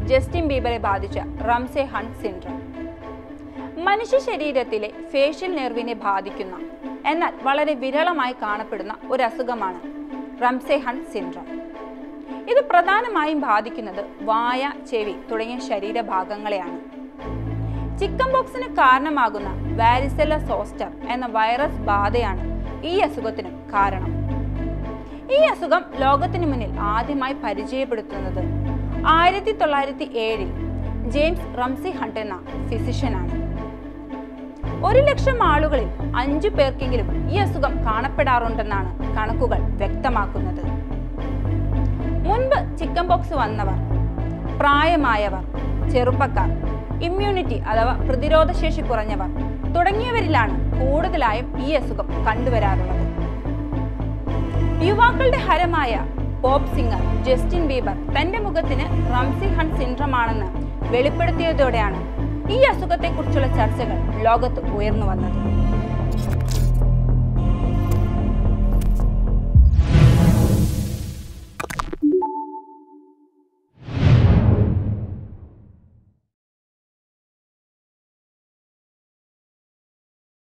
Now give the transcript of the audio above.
Justin ബീബറെ ബാധിച്ച റംസെ hunt syndrome മനുഷ്യ ശരീരത്തിലെ ഫേഷ്യൽ നെർവിനെ ബാധിക്കുന്ന എന്നാൽ വളരെ വിരളമായി കാണപ്പെടുന്ന ഒരു അസുഖമാണ് റംസെ ഹണ്ട് സിൻഡ്രോം ഇത് പ്രധാനമായും ബാധിക്കുന്നത് വായ ചെവി തുടങ്ങിയ ശരീരഭാഗങ്ങളെയാണ് ചിക്കൻ ബോക്സിന് കാരണമാകുന്ന വാരിസെല്ല സോസ്റ്റർ എന്ന വൈറസ് ബാധയാണ് ഈ അസുഖത്തിന് കാരണം ഈ അസുഖം ലോകത്തിന് മുന്നിൽ ആദ്യമായി പരിചയപ്പെടുത്തുന്നത് ആയിരത്തി തൊള്ളായിരത്തി ഏഴിൽ ജെയിംസ് റംസി ഹണ്ട് എന്ന ഫിസിഷ്യനാണ് ഒരു ലക്ഷം ആളുകളിൽ അഞ്ചു പേർക്കെങ്കിലും ഈ അസുഖം കാണപ്പെടാറുണ്ടെന്നാണ് കണക്കുകൾ വ്യക്തമാക്കുന്നത് മുൻപ് ചിക്കൻ ബോക്സ് വന്നവർ പ്രായമായവർ ചെറുപ്പക്കാർ ഇമ്മ്യൂണിറ്റി അഥവാ പ്രതിരോധശേഷി കുറഞ്ഞവർ തുടങ്ങിയവരിലാണ് കൂടുതലായും ഈ അസുഖം കണ്ടുവരാറുള്ളത് യുവാക്കളുടെ ഹരമായ പോപ്പ് സിംഗർ ജസ്റ്റിൻ ബീബർ തന്റെ മുഖത്തിന് റംസി ഹണ്ട് സിൻഡ്രം ആണെന്ന് വെളിപ്പെടുത്തിയതോടെയാണ് ഈ അസുഖത്തെക്കുറിച്ചുള്ള ചർച്ചകൾ ലോകത്ത് ഉയർന്നു വന്നത്